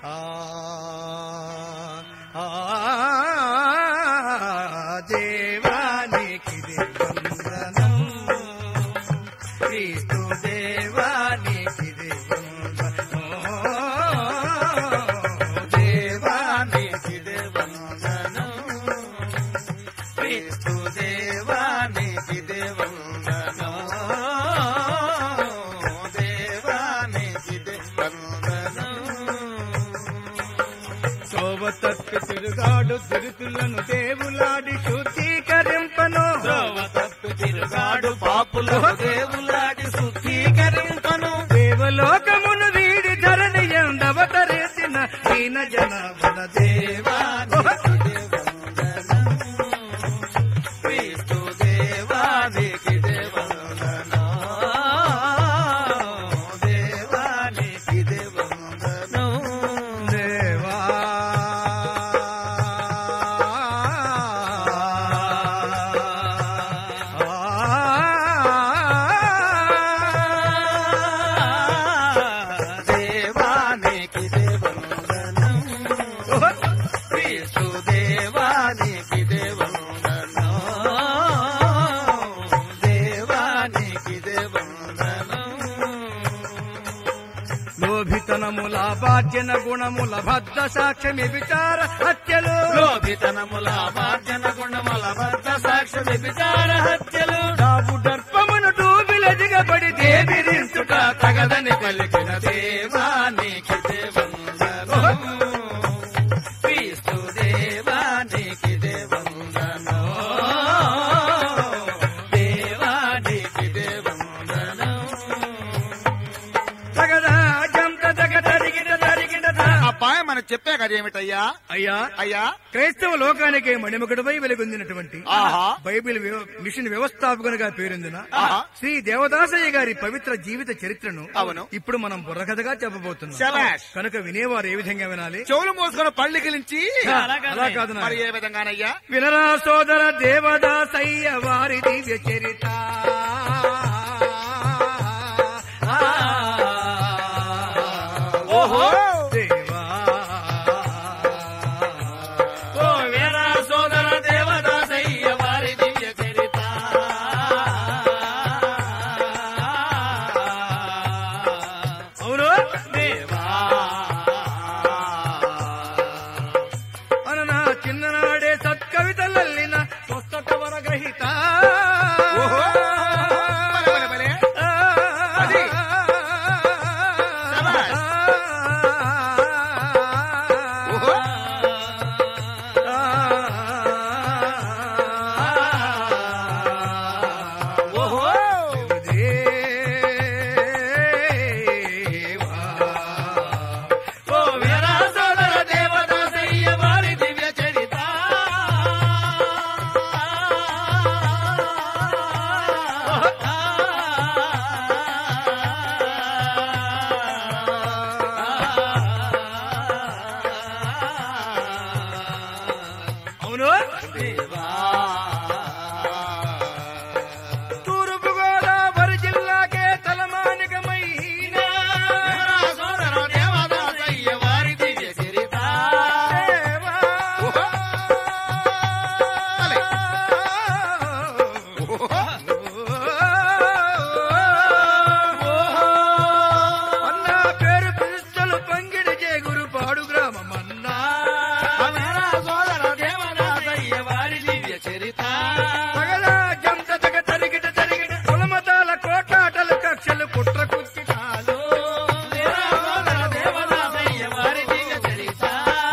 ఆ ఆ దేవానికి వందనం క్రీస్తు దేవానికి వందనం దేవానికి వందనం క్రీస్తు దేవానికి వందనం దేవానికి వందనం శోభ తప్పి తిరుగాడు తిరుతులను దేవులాడి శుద్ధీకరింపను ద్రోవ తప్పి తిరుగాడు పాపులకు దేవులాడి శుద్ధీకరింపను దేవలోకమును వీడి ధరణి ఎండవతరేసిన దీన జన మన దేవానికి వందనం. క్రీస్తు దేవానికి వందనం. దేవానికి వందనం. దేవా దేవానికి వందనం. క్రీస్తు దేవానికి వందనం. దేవానికి వందనం. లోభితనముల బాధ్యన గుణముల భద్ర సాక్ష్యమి విచార హత్యలు లోభితనముల మార్జన గుణముల భర్త సాక్షి విచార హత్యలు డాబు దర్పమును టూబిల దిగబడి దేవిరించుట తగదని పలికిన దేవానికి వందనం. క్రీస్తు దేవానికి వందనం. దేవానికి వందనం. తగదా జంత తగ తరిగిన తరిగిన అబ్బాయి మనకు చెప్పే కదా ఏమిటయ్యా అయ్యా అయ్యా క్రైస్తవ లోకానికి మణిమకుడిపై వెలుగొందినటువంటి ఆహా. బైబిల్ వ్యవ- మిషన్ వ్యవస్థాపకునిగా పేరొందిన ఆహా. శ్రీ దేవదాసయ్య గారి పవిత్ర జీవిత చరిత్రను అవును. ఇప్పుడు మనం బుర్రకథగా చెప్పబోతున్నాం శభాష్. కనుక వినేవారు ఏ విధంగా వినాలి చెవులు మూసుకొని పళ్ళు గిలించి అలా కాదు మరి నాయన. ఏ విధంగానయ్యా వినరా సోదర దేవదాసయ్య వారి దివ్య చరిత ఓహో దేవా ఓ వీర సోదర దేవదాసయ్య వారి దివ్య చరిత అవును దేవా అననా చిన్ననాడే సత్కవితలల్లిన స్వస్థత వరగ్రహిత ఓహో భలే, భలే, భలే. అది. శభాష్. ఓహో. ఓహో ఓ వీర సోదర దేవదాసయ్య వారి దివ్య చరిత అవును దేవా తూర్పు గోదావరి జిల్లాకే తలమానికమైన సోదర దేవదాసయ్య వారి దివ్య చరిత దేవా. ఓహో. భలే. అన్నా పేరు పిలుస్తలు పంగిడి చేగురు పాడు గ్రామం అన్నా వీర సోదర దేవదాసయ్య వారి దివ్య చరిత పగల జంత తగ తరిగిట తరిగిట కులమతాల కోటాటలు కక్షలు కుట్ర కుచ్చిటాలు వీర సోదర దేవదాసయ్య వారి దివ్య చరిత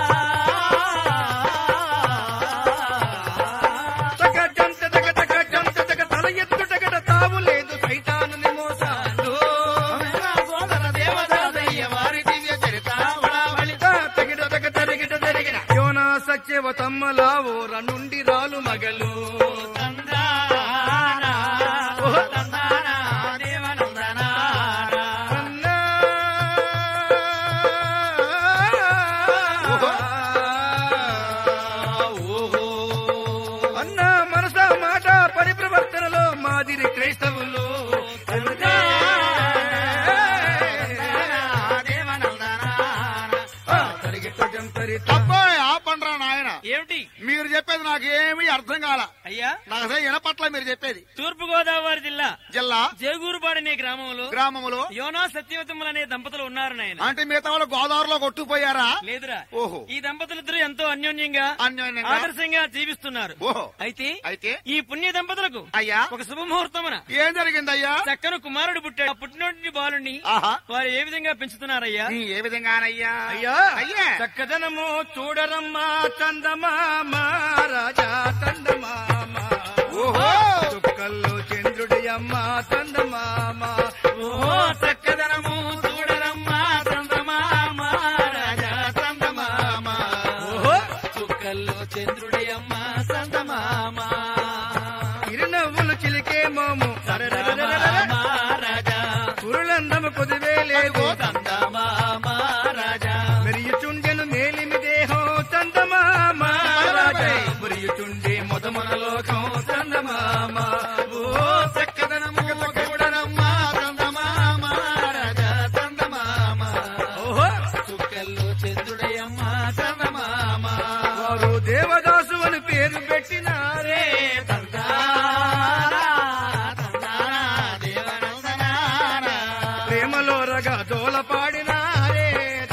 తగ జంత తగ తగ జంత తగ తల ఎత్తుటగట తావు లేదు సైతాను మోసాలు వీర సోదర దేవదాసయ్య వారి దివ్య చరిత వడావళి తగిట తగ తరిగిట తరిగిట యోనా సత్యవ తమ్మలావో నుండి రాలు మగలు తందానా ఓ తందానా దేవనందనానా అన్నా ఓహో అన్న మనస మాట పరిప్రవర్తనలో మాదిరి క్రైస్తవులు దేవనందనానా చరిత అబ్బాయి ఆపండ్రా నాయన ఏమిటి మీరు చెప్పేది నాకేమీ అర్థం కాల అయ్యా నాకు అసలు వినపట్ల మీరు చెప్పేది తూర్పు గోదావరి జిల్లా జిల్లా జేగూరుపాడు అనే గ్రామంలో గ్రామములో యోనా సత్యవతములు అనే దంపతులు ఉన్నారు నాయన అంటే మిగతా వాళ్ళు గోదావరిలో కొట్టుకుపోయారా లేదురా ఓహో ఈ దంపతులిద్దరూ ఎంతో అన్యోన్యంగా అన్యోన్యంగా ఆదర్శంగా జీవిస్తున్నారు ఓహో అయితే అయితే ఈ పుణ్య దంపతులకు అయ్యా ఒక శుభముహూర్తమున ఏం జరిగిందయ్యా చక్కని కుమారుడు పుట్టాడు ఆ పుట్టినటువంటి బాలుని ఆహా వారు ఏ విధంగా పెంచుతున్నారయ్యా ఈ ఏ విధంగానయ్యా అయ్యా అయ్యా చక్కదనము చూడరమ్మా చందమామ రాజా చందమామ ఓహో చుక్కల్లో చంద్రుడి అమ్మ చందమామ ఓహో చక్కదనము చూడరమ్మా చందమామ రాజా చందమామ ఓహో చుక్కల్లో చంద్రుడయమ్మ చందమామ చిరునవ్వులు చిలికే మోము చందమామ రాజా కురులందము కొదివే లేదు చందమామ రాజా మెరియుచుండెను మేలిమి దేహం చందమామ రాజా మెరియుచుండే మొదమన లోకం చందమామ ఓ చక్కదనము చూడరమ్మా చందమామ రాజా చందమామ ఓహో చుక్కల్లో చంద్రుడయమ్మ చందమామ వారు దేవదాసు అని పేరు పెట్టినారే ప్రేమలో రగ జోల పాడినారే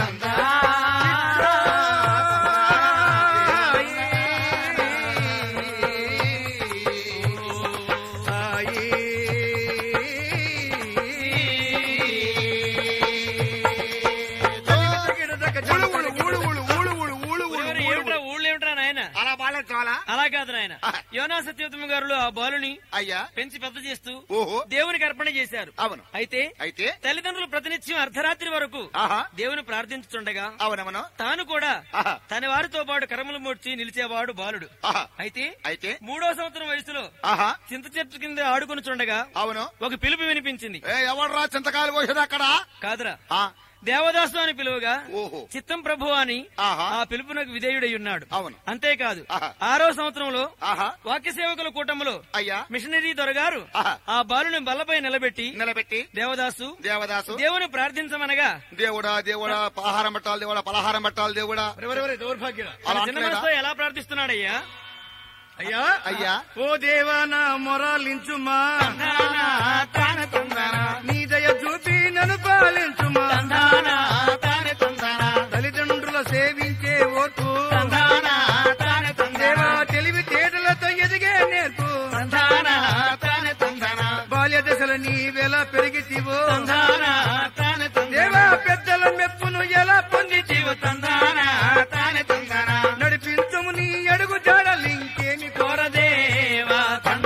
ఊడు ఊడు ఊడు ఊడు ఊడు ఊడు ఊడు ఊడు ఊడు ఏమిట్రా ఊళ్ళో ఏమిట్రా నాయన అలా బాలే చాలా అలా కాదు నాయన యోనా సత్యోత్తమ గారు ఆ బాలుని అయ్యా పెంచి పెద్ద చేస్తూ ఓహో దేవునికి అర్పణ చేశారు అవును అయితే అయితే తల్లిదండ్రులు ప్రతినిత్యం అర్ధరాత్రి వరకు ఆహా దేవుని ప్రార్థించుతుండగా అవునవును తాను కూడా ఆహా తన వారితో పాటు కరములు మోడ్చి నిలిచేవాడు బాలుడు ఆహా అయితే అయితే మూడో సంవత్సరం వయసులో ఆహా చింత చెట్టు కింద ఆడుకుని చూడగా అవును ఒక పిలుపు వినిపించింది ఏ ఎవడ్రా చింతకాయలు పోసేది అక్కడ కాదురా ఆ, దేవదాసు అని పిలువగా ఓహో చిత్తం ప్రభు అని ఆహా ఆ పిలుపునకు విధేయుడై ఉన్నాడు అవును అంతేకాదు ఆహా. ఆరో సంవత్సరంలో ఆహా వాక్య సేవకుల కూటములో అయ్యా మిషనరీ దొరగారు ఆహా. ఆ బాలుని బల్లపై నిలబెట్టి నిలబెట్టి దేవదాసు దేవదాసు దేవుని ప్రార్థించమనగా దేవుడా దేవుడా పలహారం పెట్టాలి దేవుడా పలహారం పెట్టాలి దేవుడా దౌర్భాగ్యుల అలా చిన్న అంటలేదా? మనసుతో ఎలా ప్రార్థిస్తున్నాడయ్యా అయ్యా అయ్యా ఓ దేవా నా మొరాలించుమా నీ దయ చూపి నన్ను పాలించుమా తల్లిదండ్రుల సేవించే ఓర్పు దేవా తెలివి తేటలతో ఎదిగే నేర్పు బాల్య దశల నీవెలా పెరిగితివో దేవా పెద్దల మెప్పును ఎలా పొందితివో నడిపించుము నీ అడుగు జాడలింకేమి కోరదేవా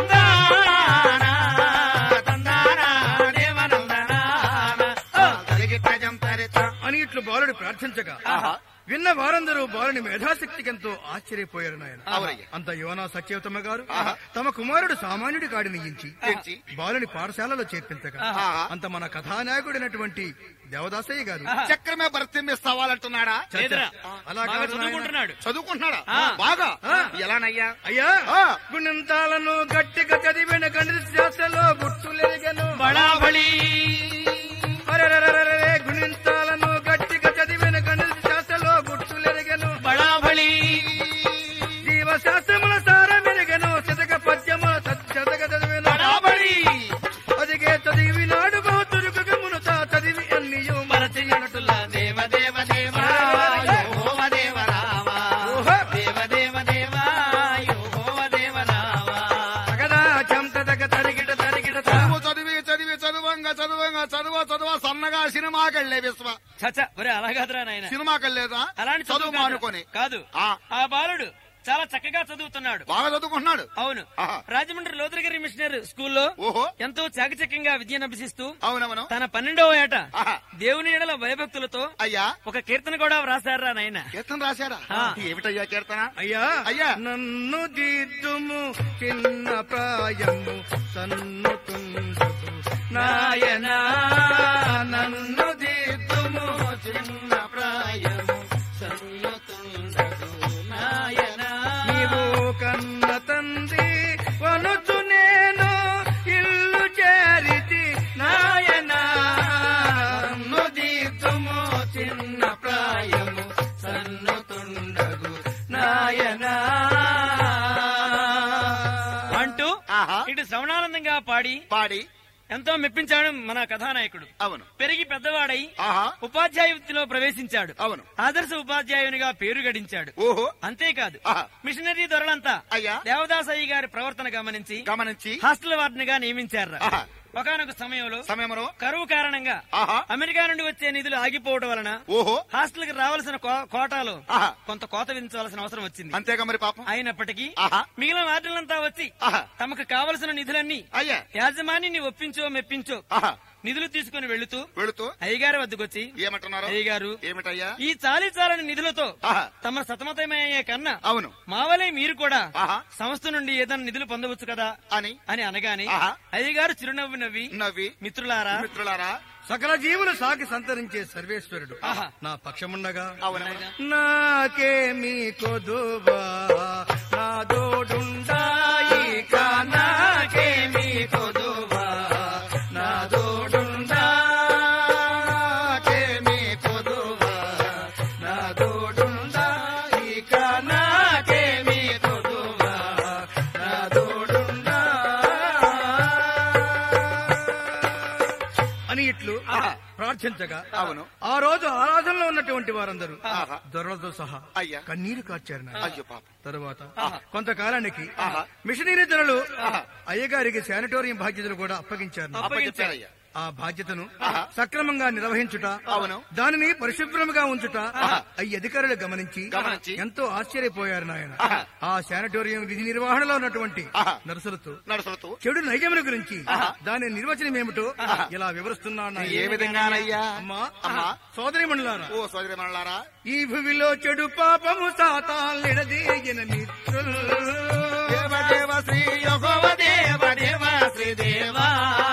అని ఇట్లు బాలుడు ప్రార్థించగా ఆహా. విన్న వారందరూ బాలుని మేధాశక్తికి ఎంతో ఆశ్చర్యపోయారు నాయన అవునయ్య. అంత యువన సత్యవతమ్మ గారు ఆహా. తమ కుమారుడు సామాన్యుడి కాడిని ఎంచి ఎంచి. బాలుని పాఠశాలలో చేర్పించగా ఆహా. అంత మన కథానాయకుడైనటువంటి దేవదాసయ్య గారు చక్రమే భర్తీమిస్తావాలంటున్నాడా చచ్చ. లేదురా అలా బాగా కాదు నాయన. చదువుకుంటున్నాడు చదువుకుంటున్నాడా ఆ. బాగా ఆ. ఎలానయ్యా అయ్యా ఆ. గుణంతాలను గట్టిగా చదివిన గణిత శాస్త్రలో గుర్తులెరగను బడాబడి అరెరెరెరెరె, గుణింతాలను గట్టిగా చదివిన గణిత శాస్త్రలో గుర్తులెరగను బడాబడి జీవశాస్త్రముల సారమెరగను శతక పద్యముల శతక చదివిన బడాబడి అదిగే చదివినాడు బహుతురుకు మునుత చదివి అన్నియు మరచినటుల దేవ దేవ దేవ యోహోవ దేవ రామ ఓహో. దేవ దేవ దేవ యోహోవ దేవ రామ తగదా చంత తగ తరిగిట తరిగిట తా. చదువు చదివి చదివి చదువంగా చదువంగా చదువ చదువ సన్నగా సినిమాకెళ్ళే విశ్వ చచ్చ ఒరే అలాగదురా నాయన సినిమాకెళ్ళేదా అలాంటి చదువు చదువు కాదురా. మానుకొని కాదు ఆ. ఆ బాలుడు చాలా చక్కగా చదువుతున్నాడు బాగా చదువుకుంటున్నాడు అవును ఆహా. రాజమండ్రి లోతురగిరి మిషనరీ స్కూల్లో ఓహో ఎంతో చాకచక్యంగా విద్యను అభ్యసిస్తూ అవునవును తన పన్నెండవ ఏట ఆహా. దేవుని ఎడల భయభక్తులతో అయ్యా ఒక కీర్తన కూడా వ్రాసారా నాయన కీర్తన రాశారా ఆ. ఏమిటయ్యా కీర్తన అయ్యా అయ్యా. నన్ను దిద్దుము చిన్న ప్రాయము సన్నుతుండదు నాయనా నన్ను దిద్దుము చిన్న ప్రాయము నీవు కన్న తండ్రి వనుచు నేను ఇల్లు చేరితి నాయనా నన్ను దిద్దుము చిన్న ప్రాయము సన్నుతుండదు పాడి పాడి ఎంతో మెప్పించాడు మన కథానాయకుడు అవును పెరిగి పెద్దవాడై ఆహా ఉపాధ్యాయ వృత్తిలో ప్రవేశించాడు అవును ఆదర్శ ఉపాధ్యాయునిగా పేరు గడించాడు ఓహో అంతేకాదు ఆహా. మిషనరీ దొరలంతా అయ్యా దేవదాసయ్య గారి ప్రవర్తన గమనించి గమనించి హాస్టల్ వార్డెన్ గా నియమించారు ఆహా. ఒకనొక సమయంలో సమయంలో కరువు కారణంగా ఆహా అమెరికా నుండి వచ్చే నిధులు ఆగిపోవడం వలన ఓహో హాస్టల్ కి రావాల్సిన కో- కోటాలో ఆహా కొంత కోత విధించవలసిన అవసరం వచ్చింది అంతేగా మరి పాపం అయినప్పటికీ ఆహా మిగిలిన వార్డులంతా వచ్చి ఆహా తమకు కావలసిన నిధులన్నీ అయ్యా యాజమాన్యాన్ని ఒప్పించో మెప్పించో ఆహా నిధులు తీసుకుని వెళుతూ వెళుతూ అయ్యగారి వద్దకొచ్చి ఏమంటున్నారు అయ్యగారు ఏమిటయ్యా ఈ చాలీ చాలని నిధులతో ఆహా తమ సతమతమయ్యే కన్నా అవును మావలే మీరు కూడా ఆహా సంస్థ నుండి ఏదైనా నిధులు పొందవచ్చు కదా అని అని అనగానే ఆహా. అయ్యగారు చిరునవ్వు నవ్వి నవ్వి మిత్రులారా మిత్రులారా సకల జీవులు సాకి సంతరించే సర్వేశ్వరుడు ఆహా. నా పక్షముండగా అవునవును నాకేమి కొదువా నా దోడుండాయి నాకేమి కొదువా నా దోడుండా నాకేమి కొదువా నా దోడుండా ఇక నాకేమి కొదువా నా దోడుండా అని ఇట్లు ఆహా. ప్రార్థించగా అవును ఆ రోజు ఆరాధనలో ఉన్నటువంటి వారందరూ ఆహా. దొరలతో సహా అయ్యా కన్నీరు కార్చారు నాయన. అయ్యో పాపం తరువాత ఆహా. కొంతకాలానికి ఆహా. మిషనరీ ధరలు ఆహా. అయ్యగారికి శానిటోరియం బాధ్యతలు కూడా అప్పగించారు నాయన. అప్పగించారయ్యా ఆ బాధ్యతను ఆహా. సక్రమంగా నిర్వహించుట అవును. దానిని పరిశుభ్రంగా ఉంచుట ఆహా. ఈ అధికారులు గమనించి గమనించి ఎంతో ఆశ్చర్యపోయారు నాయన ఆహా. ఆ శానిటోరియం విధి నిర్వహణలో ఉన్నటువంటి ఆహా. నర్సులతో నడుచుతూ చెడు నైజముల గురించి ఆహా. దాని నిర్వచనం ఏమిటో ఇలా వివరిస్తున్నాను ఏ విధంగానయ్యా అమ్మా అమ్మా. సోదరి మండలారా ఓ సోదరి మనలారా ఈ భూమిలో చెడు పాపము సాతాళ్ళిడదీయన మిత్రులు దేవ దేవ శ్రీ యెహోవ దేవ దేవ శ్రీ దేవా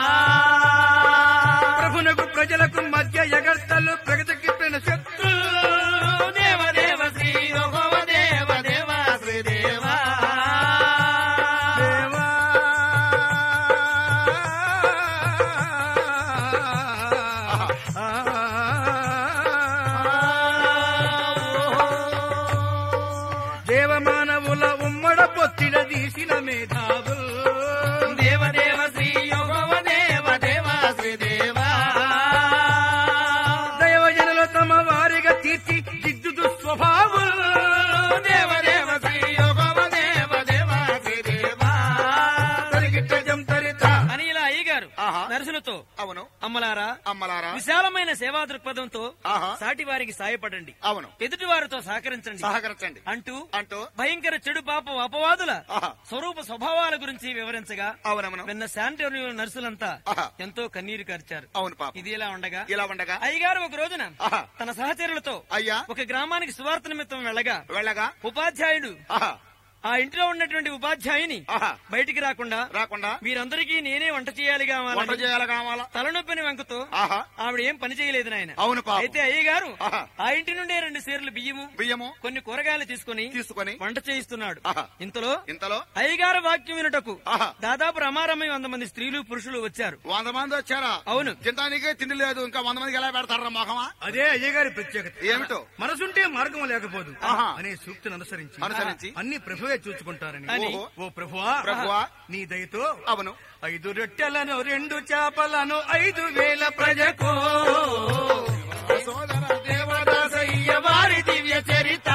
ప్రభునకు ప్రజలకు మధ్య ఎగర్తలు ప్రగతికి శక్తులు దేవ దేవ శ్రీ యెహోవ దేవ దేవ శ్రీ దేవా దేవా దేవమానవుల ఉమ్మడ పొత్తిడ తీసిన మేధావులు దేవ దేవ శ్రీ యెహోవ దేవ దేవ శ్రీ దేవా దైవజనులు తమ వారిగా తీర్చి దిద్దుదు స్వభావులు దేవ దేవ శ్రీ యెహోవ దేవ దేవ శ్రీ దేవా తరిగిట్ట జంతరిత అని ఇలా అయ్యగారు ఆహా. నర్సులతో అవును అమ్మలారా అమ్మలారా విశాలమైన సేవా దృక్పథంతో ఆహా సాటి వారికి సాయపడండి అవును ఎదుటి వారితో సహకరించండి సహకరించండి అంటూ అంటూ భయంకర చెడు పాపం అపవాదుల ఆహా స్వరూప స్వభావాల గురించి వివరించగా అవునవును విన్న శానిటోరియం నర్సులంతా ఆహా. ఎంతో కన్నీరు కార్చారు అవును పాప ఇది ఇలా ఉండగా ఇలా ఉండగా అయ్యగారు ఒక రోజున ఆహా తన సహచరులతో అయ్యా ఒక గ్రామానికి సువార్త నిమిత్తం వెళ్ళగా వెళ్ళగా ఉపాధ్యాయుడు ఆహా ఆ ఇంట్లో ఉన్నటువంటి ఉపాధ్యాయుని ఆహా బయటికి రాకుండా రాకుండా వీరందరికీ నేనే వంట చేయాలి వంట కావాలని చేయాలి కావాలా తలనొప్పిని వంకతో ఆహా ఆవిడ ఏం పని చేయలేదు నాయన అవును పాప అయితే అయ్యగారు ఆహా. ఆ ఇంటి నుండే రెండు సేర్లు బియ్యము బియ్యము కొన్ని కూరగాయలు తీసుకుని తీసుకొని వంట చేయిస్తున్నాడు ఆహా. ఇంతలో ఇంతలో అయ్యగారు వాక్యం వినుటకు ఆహా దాదాపు రమారమై వంద మంది స్త్రీలు పురుషులు వచ్చారు వంద మంది వచ్చారా అవును తినడానికి తిండి లేదు ఇంకా వంద మందికి ఎలా పెడతారా మొహమా అదే అయ్యగారి ప్రత్యేకత ఏమిటో మనసుంటే మార్గం లేకపోదు ఆహా. అనే సూక్తిని అనుసరించి అనుసరించి అన్ని ప్రభువే చూసుకుంటారని అని. ఓహో. ఓ ప్రభువా ప్రభువా. నీ దయతో అవును ఐదు రొట్టెలను రెండు చేపలను ఐదు వేల ప్రజకు సోదర దేవదాసయ్య వారి దివ్య చరిత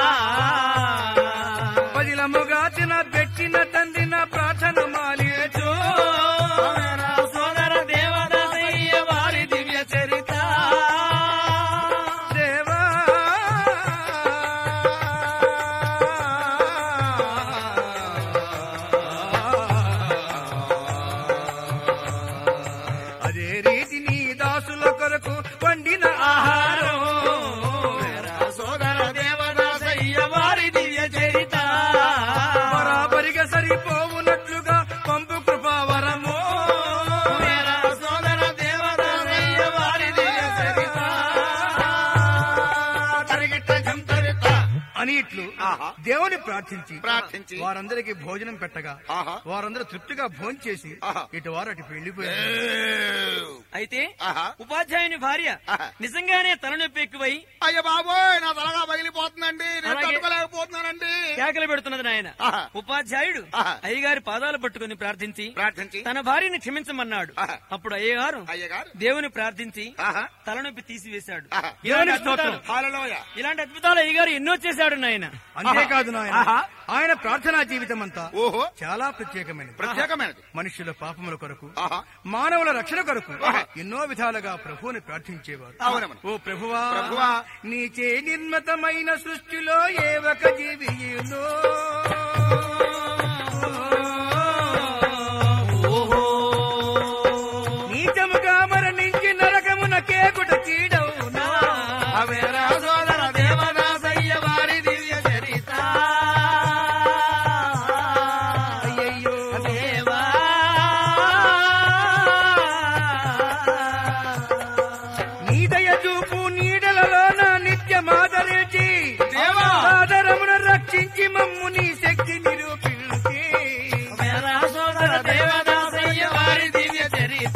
పదిలముగా తిన పెట్టిన తండ్రిన ప్రార్థన మాలియచు సోదర దేవదాసయ్య వారి దివ్య చరిత దేవా అదే రీతి నీ దాసుల కొరకు వండిన ఆహారం సోదర దేవదాసయ్య వారి దివ్య చరిత బరాబరిగా సరిపోవునట్లుగా పంపు కృపావరము సోదర దేవదాసయ్య వారి దివ్య చరిత తరిగిట్ట జంతరిత అని ఇట్లు ఆహా. దేవుని ప్రార్థించి ప్రార్థించి వారందరికి భోజనం పెట్టగా ఆహా వారందరూ తృప్తిగా భోంచేసి ఆహా. ఇటు వారు అటు వెళ్ళిపోయారు అయితే ఆహా ఉపాధ్యాయుని భార్య ఆహా. నిజంగానే తలనొప్పి ఎక్కువై అయ్య బాబోయ్ నా తలగా పగిలిపోతుందండి నేను అలాగే. తట్టుకోలేకపోతున్నానండి కేక ఆకలి పెడుతున్నది నాయన ఆహా. ఉపాధ్యాయుడు ఆహా. అయ్యగారి పాదాలు పట్టుకుని ప్రార్థించి ప్రార్థించి తన భార్యని క్షమించమన్నాడు ఆహా. అప్పుడు అయ్యగారు అయ్యగారు దేవుని ప్రార్థించి ఆహా. తలనొప్పి తీసివేశాడు ఆహా. ఇలాంటి అద్భుతాలు హాలలోయ ఇలాంటి అద్భుతాలు అయ్యగారు ఎన్నో చేశాడు నాయన అంతేకాదు నాయన ఆహా. ఆయన ప్రార్థనా జీవితం అంతా ఓహో చాలా ప్రత్యేకమైనది ప్రత్యేకమైనది మనుషుల పాపముల కొరకు ఆహా. మానవుల రక్షణ కొరకు ఆహా. ఎన్నో విధాలుగా ప్రభువుని ప్రార్థించేవారు అవునవును. ఓ ప్రభువా ప్రభువా. నీచే నిర్మితమైన సృష్టిలో ఏ ఒక జీవియులో నీచముగా మరణించి నరకమున కేకుట కీడవునా అవేరా సోదర దేవదాసయ్య వారి దివ్య చరిత అయ్యయ్యో దేవా నీదయ చూపు నీడలలోన నిత్యమాదరించి దేవా. ఆదరమును రక్షించి మమ్ము నీ శక్తి నిరూపించి అవేరా సోదర దేవదాసయ్య వారి దివ్య చరిత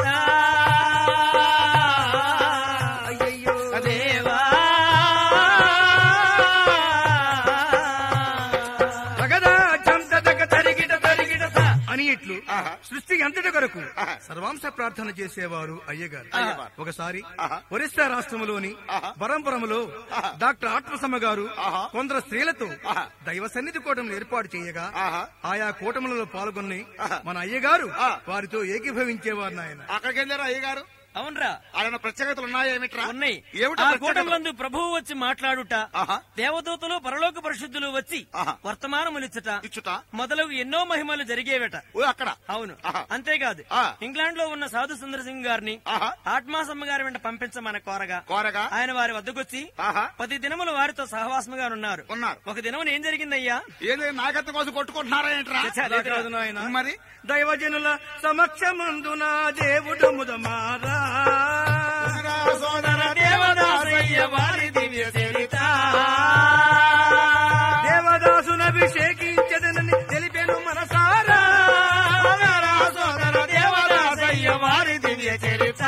అయ్యయ్యో దేవా తగదా చంత తగ తరిగిట తరిగిట త అని ఇట్లు ఆహా. సృష్టి అంతటి కొరకు ఆహా. సర్వాంశ ప్రార్థన చేసేవారు అయ్యగారు అయ్యగారు. ఒకసారి ఆహా. ఒరిస్సా రాష్ట్రములోని ఆహా. బరంపురములో ఆహా. డాక్టర్ ఆత్మసమ్మ గారు ఆహా. కొందరు స్త్రీలతో ఆహా. దైవ సన్నిధి కూటములు ఏర్పాటు చేయగా ఆహా. ఆయా కూటములలో పాల్గొని ఆహా. మన అయ్యగారు ఆ. వారితో ఏకీభవించేవారు నాయన అక్కడికి వెళ్ళారా అయ్యగారు అవునరా ఆయన ప్రత్యేకతలు ఉన్నాయా ఏమిట్రా ఉన్నాయి ఏమిటా ఆ ప్రత్యేకతలు? కూటములందు ప్రభువు వచ్చి మాట్లాడుట ఆహా. దేవదూతలు పరలోక పరిశుద్ధులు వచ్చి ఆహా. వర్తమానములిచ్చుట ఇచ్చుట మొదలగు ఎన్నో మహిమలు జరిగేవట ఓ అక్కడ అవును ఆహా. అంతేకాదు ఆ. ఇంగ్లాండ్ లో ఉన్న సాధు సుందర సింగ్ గారిని ఆహా. ఆత్మాసమ్మ గారి వెంట పంపించమన కోరగా కోరగా ఆయన వారి వద్దకొచ్చి ఆహా పది దినములు వారితో సహవాసముగా ఉన్నారు ఉన్నారు. ఒక దినమున ఏం జరిగిందయ్యా ఏంది నాయకత్వం కోసం కొట్టుకుంటున్నారా ఏంట్రా చచ్చా, అలా లేదురా. కాదు నాయన మరి దైవజనుల సమక్షమందున దేవుడు ముదమారా సోదర దేవదాసయ్య వారి దివ్య చరిత దేవదాసును అభిషేకించదనని తెలిపెను మనసారా అవేరా సోదర దేవదాసయ్య వారి దివ్య చరిత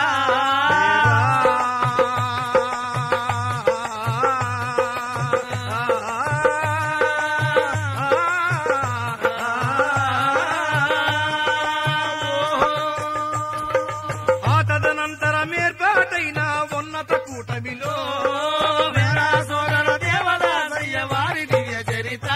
ఆ తదనంతరం ఏర్పాటైన ఉన్నత కూటమిలో అవేరా సోదర దేవదాసయ్య వారి దివ్య చరిత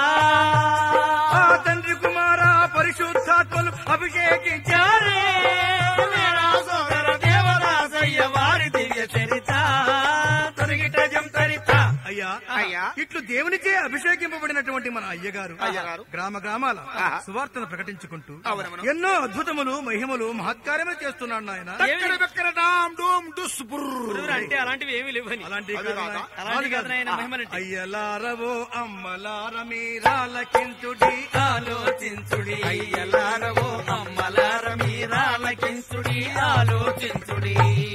ఆ తండ్రి కుమార పరిశుద్ధాత్మలు అభిషేకించారే అవేరా సోదర దేవదాసయ్య వారి దివ్య చరిత తరిగిట జం తరిత అయ్యా అయ్యా ఇట్లు దేవునిచే అభిషేకింపబడినటువంటి మన అయ్యగారు అయ్యగారు. గ్రామ గ్రామాల ఆహా. సువార్తను ప్రకటించుకుంటూ అవునవును. ఎన్నో అద్భుతములు మహిమలు మహత్కార్యములు చేస్తున్నాడు నాయన టక్కన బెక్కన డామ్ డూమ్ డుస్ బుర్ర్. గురువురు అంటే అలాంటివి ఏమీ లేవని అలాంటి అవి కాదా? అలాంటి కాదు నాయన మహిమలంటే. అయ్యలారవో అమ్మలార మీరాలకించుడి ఆలోచించుడి అయ్యలారవో అమ్మలార మీరాలకించుడి ఆలోచించుడి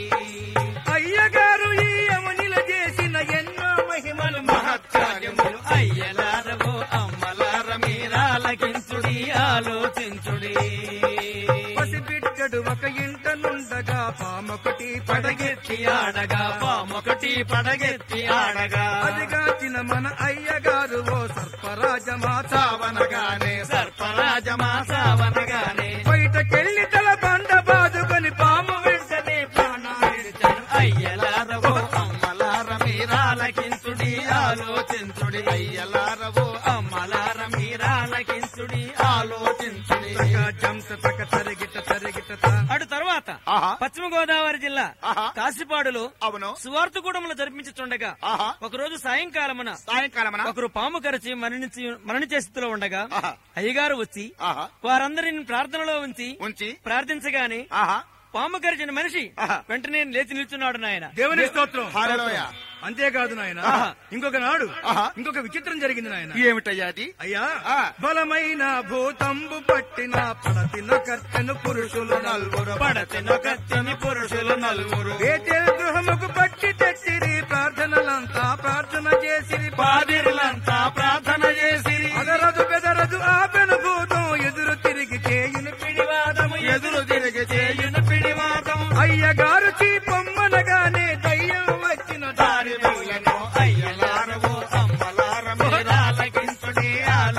అయ్యగారు ఈ అవనిల చేసిన ఎన్నో మహిమలు మహత్కార్యములు అయ్యలారవో అమ్మలార మీరాలకించుడి ఆలోచించుడి పసిబిడ్డడు ఒక ఇంట నుండగా పామొకటి పడగెత్తి పడగెత్తి ఆడగా పామొకటి పడగెత్తి ఆడగా అదిగాచిన మన అయ్యగారు ఓ సర్పరాజమా చావనగానే సర్పరాజమా సావనగానే బయటకెళ్ళి తల బండ బాదుకొని పాము వెంటనే ప్రాణాలు అయ్యలారవో అమ్మలార మీరాలకించుడి ఆలోచించుడి అయ్యలారవో అమ్మలార మీరాలకించుడి ఆలోచించుడి జంత తక తరిగిట తరిగిట అటు తర్వాత ఆహా. పశ్చిమ గోదావరి జిల్లా ఆహా. కాశీపాడులో అవును సువార్తగూడములు జరిపించుతుండగా ఆహా ఒకరోజు సాయంకాలమున సాయంకాలమన ఒకరు పాము కరిచి మరణించి మరణించే స్థితిలో ఉండగా ఆహా. అయ్యగారు వచ్చి ఆహా వారందరిని ప్రార్థనలో ఉంచి ఉంచి ప్రార్థించగానే ఆహా పాము కరిచిన మనిషి ఆహా. వెంటనే లేచి నిల్చున్నాడు నాయన దేవుని స్తోత్రం హల్లెలూయా. అంతేకాదు నాయన ఆహా. ఇంకొక నాడు ఆహా. ఇంకొక విచిత్రం జరిగింది నాయన ఏమిటయ్యా అది అయ్యా ఆ. బలమైన భూతంబు పట్టిన పడతిన కర్తెను పురుషులు నల్వురు పడతెన కత్తిని పురుషులు నలుగురు బేతేల్ గృహముకు పట్టి తెచ్చిరి ప్రార్థనలంతా ప్రార్థన చేసిరి పాదిరులంతా ప్రార్థన చేసిరి అదరదు బెదరదు ఆపెను భూతం ఎదురు తిరిగి చేయుని పిడివాదము ఎదురు తిరిగి చేయును పిడివాదం అయ్యగారు చీపొమ్మనగానే దయ్యం వచ్చిన దారి దారి వెళ్ళను అయ్యలారవో అమ్మలార మీరాలకించుడి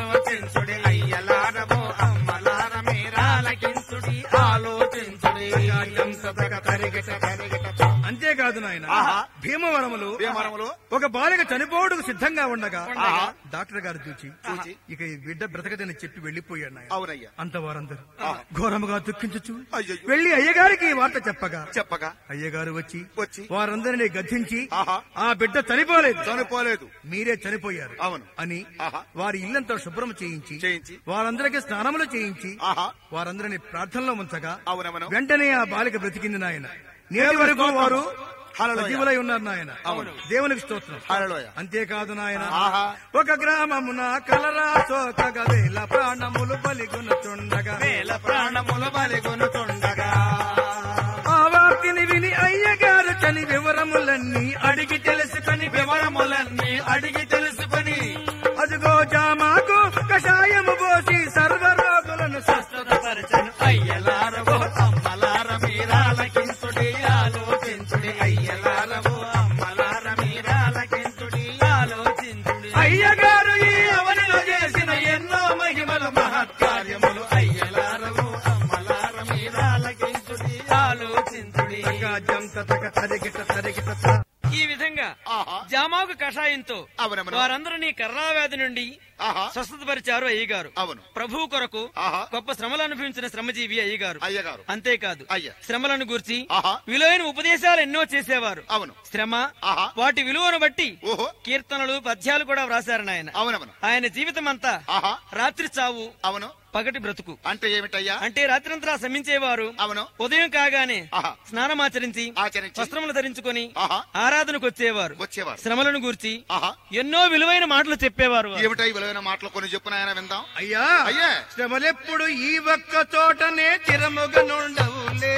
తరిగిట తరిగిట తా. అంతేకాదు నాయన ఆహా. భీమవరములు భీమవరములు ఒక బాలిక చనిపోవడానికి సిద్ధంగా ఉండగా ఆహా. డాక్టర్ గారు చూచి చూచి. ఇక ఈ బిడ్డ బ్రతకదని చెప్పి వెళ్లిపోయాడు నాయన అవునయ్యా అంత వారందరూ ఘోరముగా దుఃఖించుచు అయ్యయ్యో. వెళ్లి అయ్యగారికి ఈ వార్త చెప్పగా చెప్పగా అయ్యగారు వచ్చి వచ్చి వారందరినీ గద్దించి ఆహా. ఆ బిడ్డ చనిపోలేదు చనిపోలేదు మీరే చనిపోయారు అవును. అని ఆహా. వారి ఇల్లంతా శుభ్రం చేయించి చేయించి. వారందరికీ స్నానములు చేయించి ఆహా వారందరిని ప్రార్థనలో ఉంచగా అవునవును వెంటనే ఆ బాలిక బ్రతికింది నాయన నేటి వరకు వారు హల్లెలూయా. సజీవులై ఉన్నారు నాయన అవును. దేవునికి స్తోత్రం హల్లెలూయా. అంతేకాదు నాయన ఆహా. ఒక గ్రామమున కలరా సోకగ వేల ప్రాణములు బలిగొనుచుండగా వేల ప్రాణములు బలిగొనుతుండగా ఆ వార్తిని విని అయ్యగారు చని వివరములన్నీ అడిగి తెలుసుకొని వివరములన్నీ అడిగి తెలుసుకొని అదిగో జామాకు కషాయము పోసి సర్వరోగులను స్వస్థతపరచను అయ్యలారవో అమ్మలార మీరాలకించుడి ఆలోచించుడి అయ్యలారవో అమ్మలార మీరాలకించుడి ఆలోచించుడి అయ్యగారు ఈ అవనిలో చేసిన ఎన్నో మహిమలు మహత్కార్యములు అయ్యలారవో అమ్మలార మీరాలకించుడి ఆలోచించుడి జంత తగ తరిగిట తరిగిట త. ఈ విధంగా ఆహా జామాకు కషాయంతో అవునవును. వారందరినీ కర్ణావ్యాధి నుండి ఆహా స్వస్థతపరిచారు అయ్యగారు అవును ప్రభు కొరకు ఆహా. గొప్ప శ్రమలు అనుభవించిన శ్రమజీవి అయ్యగారు అయ్యగారు అంతేకాదు అయ్య. శ్రమలను గూర్చి ఆహా. విలువైన ఉపదేశాలు ఎన్నో చేసేవారు అవును శ్రమ ఆహా. వాటి విలువను బట్టి ఓహో కీర్తనలు పద్యాలు కూడా వ్రాసారు ఆయన అవునవును ఆయన జీవితం అంతా ఆహా రాత్రి చావు అవును పగటి బ్రతుకు అంటే ఏమిటయ్యా అంటే రాత్రంతా శ్రమించేవారు అవును ఉదయం కాగానే ఆహా. స్నానమాచరించి ఆచరించి వస్త్రములు ధరించుకొని ఆహా ఆరాధనకు వచ్చేవారు వచ్చేవారు శ్రమలను గూర్చి ఆహా ఎన్నో విలువైన మాటలు చెప్పేవారు వారు. ఏమిటాయి విలువైన మాటలు కొన్ని చెప్పు నాయన విందాం అయ్యా అయ్యా. శ్రమలెప్పుడు ఈ ఒక్క చోటనే చిరముగనుండవులే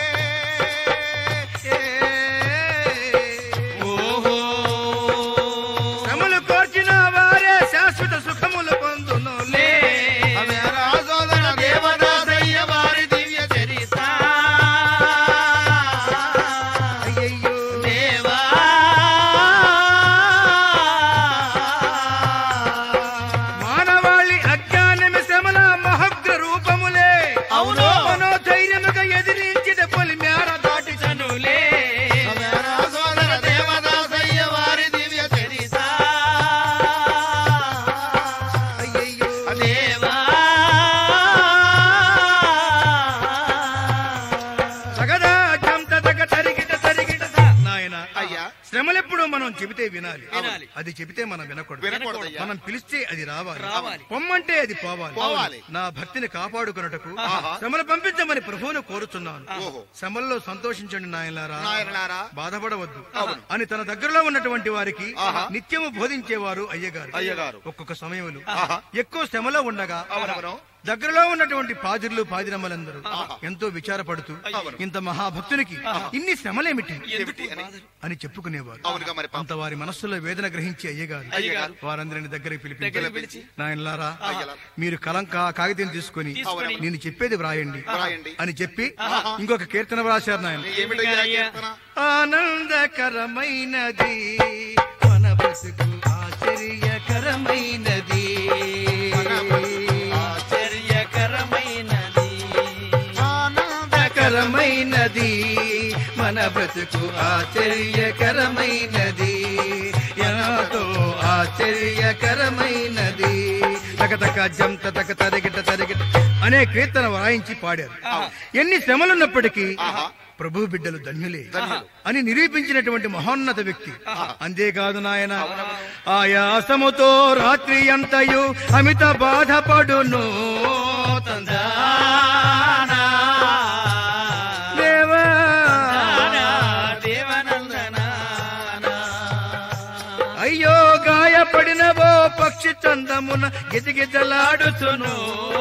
శ్రమలు కోర్చిన వారే శాశ్వత సుఖములు పొందునులే అవే రాజోదర దేవదాసయ్య వారి దివ్య చరిత అయ్యయ్యో దేవా మానవాళి అజ్ఞానమి శ్రమల మహగ్ర రూపములే అవును. మనోధైర్యముగా ఎదిరించిన పొలి మేర దాటి చనులే అవే రాజోదర దేవదాసయ్య వారి దివ్య చరిత అయ్యయ్యో దేవా సగదా జంత తగ తరిగిట తరిగిట నాయన అయ్యా శ్రమలెప్పుడు మనం చెబితే వినాలి వినాలి. అది చెబితే మనం వినకూడదు వినకూడదయ్యా మనం పిలిస్తే అది రావాలి రావాలి. పొమ్మంటే అది పోవాలి పోవాలి. నా భక్తిని కాపాడుకున్నటకు ఆహా. శ్రమలు పంపించమని ప్రభువును కోరుచున్నాను ఓహో. శ్రమల్లో సంతోషించండి నాయనలారా నాయనలారా బాధపడవద్దు అవును. అని తన దగ్గరలో ఉన్నటువంటి వారికి ఆహా. నిత్యము బోధించేవారు అయ్యగారు అయ్యగారు. ఒక్కొక్క సమయంలో ఆహా. ఎక్కువ శ్రమలో ఉండగా అవునవును దగ్గరలో ఉన్నటువంటి పాదిర్లు పాదిరమ్మలందరూ ఆహా. ఎంతో విచారపడుతూ అవును. ఇంత మహాభక్తునికి ఇన్ని శ్రమలేమిటి ఏమిటి అని అని చెప్పుకునేవారు అవునుగా మరి పాపం. అంత వారి మనస్సులో వేదన గ్రహించి అయ్యగారు అయ్యగారు. వారందరిని దగ్గరికి పిలిపి దగ్గరికి పిలిచి, నాయనలారా అయ్యలారా. మీరు కలం కా- కాగితం తీసుకొని తీసుకొని, నేను చెప్పేది వ్రాయండి వ్రాయండి. అని చెప్పి ఇంకొక కీర్తన వ్రాశారు నాయన ఏమిటయ్యా అయ్యా. కీర్తన ఆనందకరమైనది మన బతుకు ఆశ్చర్యకరమైనది ఆశ్చర్యకరమైనది ఆనందకరమైనది మన బ్రతుకు ఆశ్చర్యకరమైనది ఎంతో ఆశ్చర్యకరమైనది తగతక జంత తక తరిగిట తరిగిట అనే కీర్తన వాయించి పాడారు ఎన్ని శ్రమలున్నప్పటికీ ప్రభు బిడ్డలు ధన్యులే అని నిరూపించినటువంటి మహోన్నత వ్యక్తి అంతేకాదు నాయన ఆయాసముతో రాత్రి అంతయు అమిత బాధపడును తందానా దేవా అయ్యో గాయపడినవో పక్షి చందమున గిజగిజలాడుచును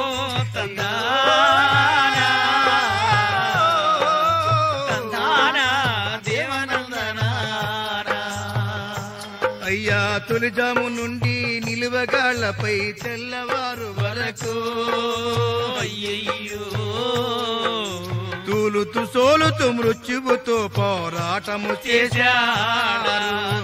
అయ్యా తొలిజాము నుండి నిలువగాళ్లపై తెల్లవారు వరకు తూలుతూ సోలుతూ మృత్యువుతో పోరాటము చేశాడు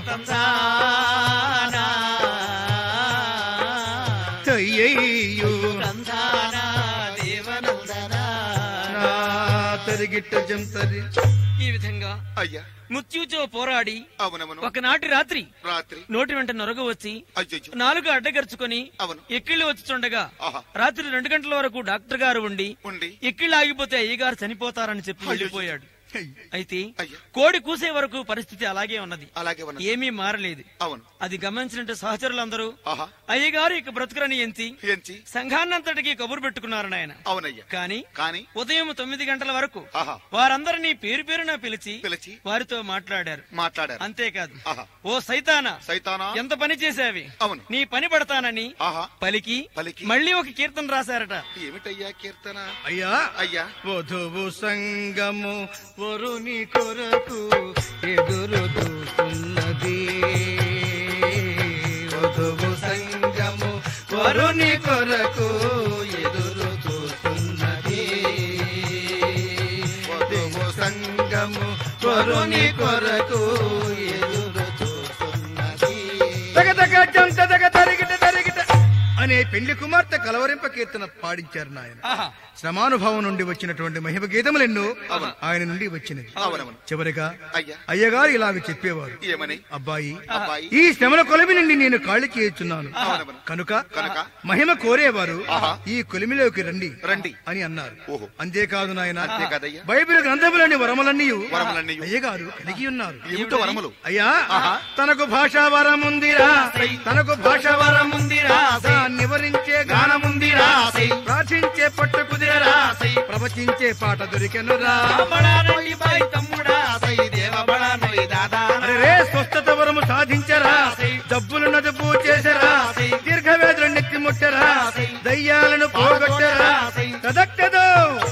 అయ్యయ్యో నా తరిగిట్ట జంతరి ఈ విధంగా అయ్యా మృత్యుతో పోరాడి అవునవును ఒకనాటి రాత్రి రాత్రి నోటి వెంట నొరగ వచ్చి అయ్యో నాలుగు అడ్డగరుచుకొని అవును ఎక్కిళ్ళు వచ్చుచుండగా ఆహా. రాత్రి రెండు గంటల వరకు డాక్టర్ గారు ఉండి ఉండి ఎక్కిళ్ళు ఆగిపోతే అయ్యగారు చనిపోతారని చెప్పి వెళ్లిపోయాడు అయితే అయ్యా కోడి కూసే వరకు పరిస్థితి అలాగే ఉన్నది అలాగే ఉన్నది ఏమీ మారలేదు అవును అది గమనించినట్టు సహచరులందరూ ఆహా అయ్యగారు ఇక బ్రతుకురని ఎంచి ఏంచి సంఘాన్నంతటికి కబురు పెట్టుకున్నారు నాయన అవునయ్యా కాని కాని ఉదయం తొమ్మిది గంటల వరకు ఆహా వారందరినీ పేరు పేరున పిలిచి పిలిచి వారితో మాట్లాడారు మాట్లాడారు అంతేకాదు ఆహా ఓ సైతానా సైతానా ఎంత పని చేశావి అవును నీ పని పడతానని ఆహా పలికి పలికి మళ్ళీ ఒక కీర్తన రాశారట ఏమిటయ్యా కీర్తన అయ్యా అయ్యా వధువు సంగము వరుని కొరకు ఎదురు చూస్తున్నది వధువు సంగము వరుని కొరకు ఎదురు చూస్తున్నది వధువు సంగము వరుని కొరకు ఎదురు చూస్తున్నది తగదగ జంత దగ తరిగిట తరిగిట అనే పెళ్లి కుమార్తె కలవరింప కీర్తన పాడించారు నాయన ఆహా సమానుభావం నుండి వచ్చినటువంటి మహిమ గీతములెన్నో ఆయన నుండి వచ్చినవి అవునవును చివరిగా అయ్యా అయ్యగారు ఇలాగ చెప్పేవారు ఏమని అబ్బాయి అబ్బాయి ఈ శ్రమల కొలిమి నుండి నేను కాళ్ళి చేయుచున్నాను అవునవును. కనుక కనుక మహిమ కోరేవారు ఆహా. ఈ కొలిమిలోకి రండి రండి అని అన్నారు ఓహో. అంతేకాదు నాయన అంతే కదయ్యా బైబిల్ గ్రంథములని వరములన్నీ వరములన్నీయు. అయ్యగారు కలిగి ఉన్నారు ఏమిటో వరములు అయ్యా ఆహా. తనకు భాషా వరముందిరా తనకు భాషా వరముందిరా నివరించే గానముందిరా ప్రార్థించే పట్టు కుదిరరా ప్రవచించే పాట దొరికెనురా బడానండి బాయ్ తమ్ముడా సై దేవ బడానోయ్ దాదా అరే రే స్వస్థత వరము సాధించరా జబ్బులు నదుపు చేసరా దీర్ఘవేదులు నెత్తి ముట్టరా దయ్యాలను పోగొట్టరా కదక్కదో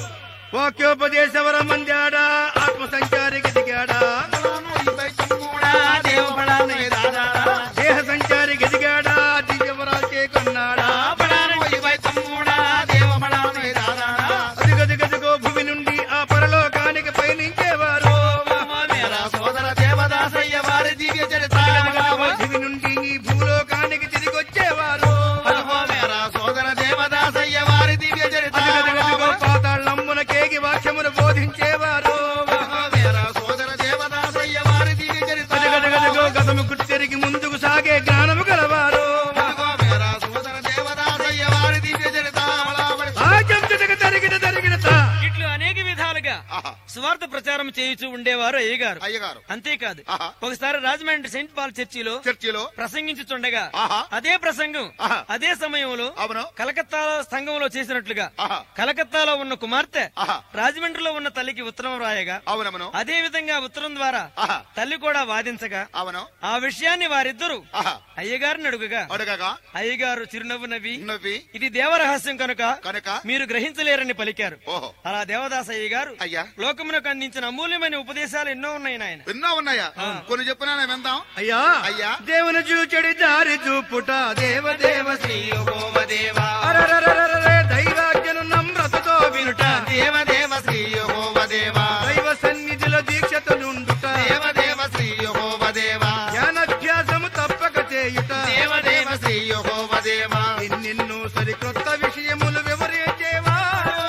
వాక్యోపదేశ వరం అందాడా ఆత్మ సంచారికి దిగాడా బడానోయ్ బాయ్ తమ్ముడా దేవ బడానోయ్ దాదా దేహ సంచారికి ఎదిగాడా దివ్యవరాలు చేకొన్నాడా బడానోయ్ బాయ్ తమ్ముడా దేవ బడానోయ్ దాదా అదిగదిగదిగో భూమి నుండి ఆ పరలోకానికి పయనించేవారు మేరా సోదర దేవదాసయ్య వారి దివ్య చరిత్ర భూమి నుండి ఈ భూలోకానికి తిరిగి వచ్చేవారు అదిగో మేరా సోదర దేవదాసయ్య వారి దివ్య చరిత్ర అదిగదిగదిగో పాతాళమ్మున కేగి వాక్యమును బోధించేవారు అదిగో మేరా సోదర దేవదాసయ్య వారి దివ్య చరిత్ర అదిగదిగదిగో గతము గుర్తు తిరిగి ముందుకు సాగే జ్ఞానము గలవారు అదిగో మేరా సోదర దేవదాసయ్య వారి దివ్య చరిత్ర బడాబడి రాజ్యం తిరిగి తరిగిన తరిగిన ఇట్లు అనేక విధాలుగా ఆహా స్వార్థ ప్రచారం చేయుచూ ఉండేవారు అయ్యగారు అయ్యగారు అంతేకాదు ఆహా. ఒకసారి రాజమండ్రి సెయింట్ పాల్ చర్చిలో చర్చిలో ప్రసంగించుచుండగా ఆహా. అదే ప్రసంగం ఆహా. అదే సమయంలో అవును కలకత్తా సంఘంలో చేసినట్లుగా ఆహా కలకత్తాలో ఉన్న కుమార్తె ఆహా రాజమండ్రిలో ఉన్న తల్లికి ఉత్తరం రాయగా అవునవును అదే విధంగా ఉత్తరం ద్వారా ఆహా తల్లి కూడా వాదించగా అవును ఆ విషయాన్ని వారిద్దరూ ఆహా అయ్యగారిని అడుగుగా అడగగా అయ్యగారు చిరునవ్వు నవ్వి నవ్వి ఇది దేవరహస్యం కనుక కనుక మీరు గ్రహించలేరని పలికారు ఓహో అలా దేవదాస్ అయ్య గారు అయ్యా లోకమునకు అందించిన అమూల్యమైన ఉపదేశాలు ఎన్నో ఉన్నాయి నాయన ఎన్నో ఉన్నాయా కొన్ని చెప్పినా నేను విందాం అయ్యా అయ్యా. దేవుని చూచడి దారి చూపుట దేవదేవ శ్రీ యెహోవా దేవా అరరరరరరే దైవాజ్ఞను నమ్రతతో వినుట దేవదేవ శ్రీ యెహోవా దేవా దైవ సన్నిధిలో దీక్షతో నుండుట దేవదేవ శ్రీ యెహోవా దేవా జ్ఞానాభ్యాసము తప్పక చేయుట దేవదేవ శ్రీ యెహోవా దేవా ఎన్నెన్నో సరికొత్త విషయములు వివరించేవా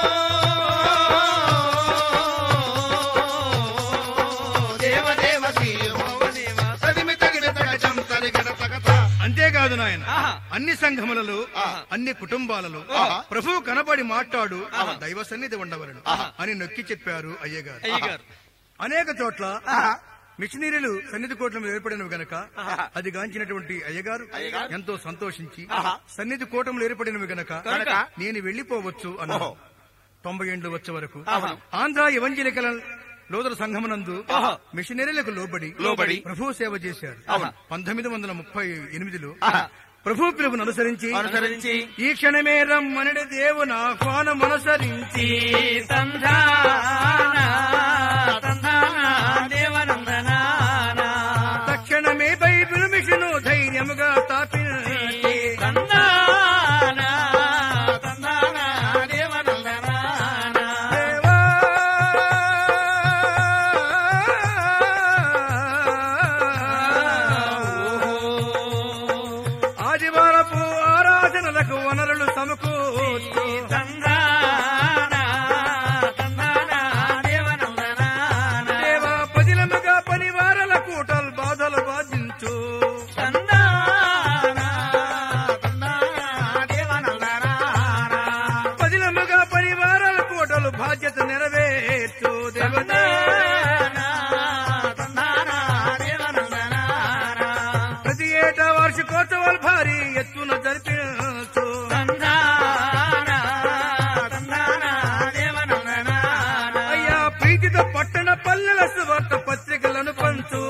దేవదేవ శ్రీ యెహోవా దేవా సదిమి తగిన తగటం తరిగడ తగత అంతేకాదు నాయన ఆహా. అన్ని సంఘములలో అన్ని కుటుంబాలలో ప్రభువు కనబడి మాట్లాడు దైవ సన్నిధి ఉండవలను అని నొక్కి చెప్పారు అయ్యగారు అయ్యగారు అనేక చోట్ల మిషనరీలు సన్నిధి కోటలు ఏర్పడినవి గనక అది గాంచినటువంటి అయ్యగారు ఎంతో సంతోషించి సన్నిధి కూటములు ఏర్పడినవి గనక కనుక నేను వెళ్లిపోవచ్చు అన్నారు తొంభై ఏండ్లు వచ్చే వరకు ఆంధ్ర ఎవంజలికల లోదర సంఘమునందు మిషనరీలకు లోబడి లోబడి ప్రభు సేవ చేశారు పంతొమ్మిది వందల ముప్పై ఎనిమిదిలో ప్రభు పిలుపును అనుసరించి అనుసరించి ఈ క్షణమే రమ్మనడి దేవుని ఆహ్వానం అనుసరించి తక్షణమే బైబిల్ మిషను ధైర్యముగా స్థాపించి దేవా ఆదివారపు ఆరాధనలకు వనరులు సమకూర్చు దేవా రథోత్సవాలు భారీ ఎత్తున జరిపించు అయ్యా ప్రీతితో పట్టణ పల్లెల సువార్త పత్రికలను పంచు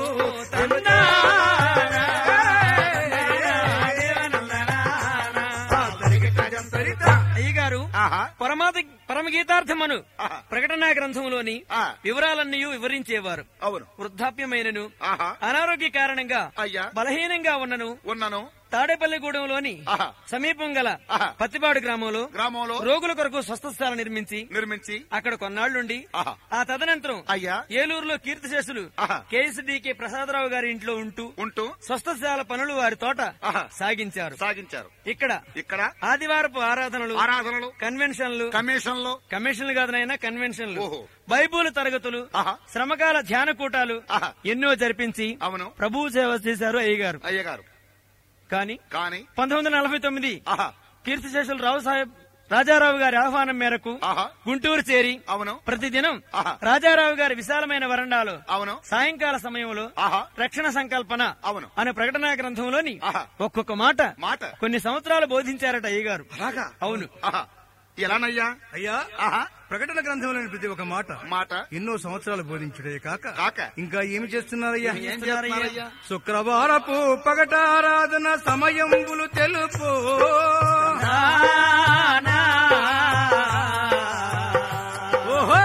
అయ్యగారు ఆహా పరమాత పరమగీతార్థమను ఆహా. ప్రకటనా గ్రంథంలోని ఆ. వివరాలన్నీ వివరించేవారు అవును వృద్ధాప్యమైనను ఆహా అనారోగ్య కారణంగా అయ్యా బలహీనంగా ఉన్నను ఉన్నాను తాడేపల్లిగూడెంలోని ఆహా. సమీపం గల ఆహా. పత్తిపాడు గ్రామంలో గ్రామంలో రోగుల కొరకు స్వస్థశాల నిర్మించి నిర్మించి అక్కడ కొన్నాళ్లుండి ఆహా. ఆ తదనంతరం అయ్యా ఏలూరులో కీర్తిశేషులు ఆహా. కేఎస్డికే ప్రసాదరావు గారి ఇంట్లో ఉంటూ ఉంటూ స్వస్థశాల పనులు వారి తోట ఆహా. సాగించారు సాగించారు ఇక్కడ ఇక్కడ ఆదివారపు ఆరాధనలు ఆరాధనలు కన్వెన్షన్లు కమిషన్లు కమిషన్లు కాదనైనా కన్వెన్షన్లు ఓహో. బైబుల్ తరగతులు ఆహా. శ్రమకాల ధ్యాన కూటాలు ఆహా. ఎన్నో జరిపించి అవును ప్రభువు సేవ చేశారు అయ్యగారు అయ్యగారు కానీ కానీ పంతొమ్మిది వందల నలభై తొమ్మిది ఆహా కీర్తిశేషులు రావు సాహెబ్ రాజారావు గారి ఆహ్వానం మేరకు ఆహా గుంటూరు చేరి అవును ప్రతిదినం ఆహా. రాజారావు గారి విశాలమైన వరండాలో అవును సాయంకాల సమయంలో ఆహా రక్షణ సంకల్పన అవును అనే ప్రకటనా గ్రంథంలోని ఆహా. ఒక్కొక్క మాట మాట కొన్ని సంవత్సరాలు బోధించారట అయ్యగారు అలాగా అవును ఆహా ఎలానయ్యా అయ్యా ఆహా ప్రకటన గ్రంథంలోని ప్రతి ఒక్క మాట మాట ఎన్నో సంవత్సరాలు బోధించుడే కాక కాక. ఇంకా ఏమి చేస్తున్నారయ్యా ఏం చేస్తున్నారయ్యా శుక్రవారపు పగటారాధన సమయంబులు తెలుపు ఓహో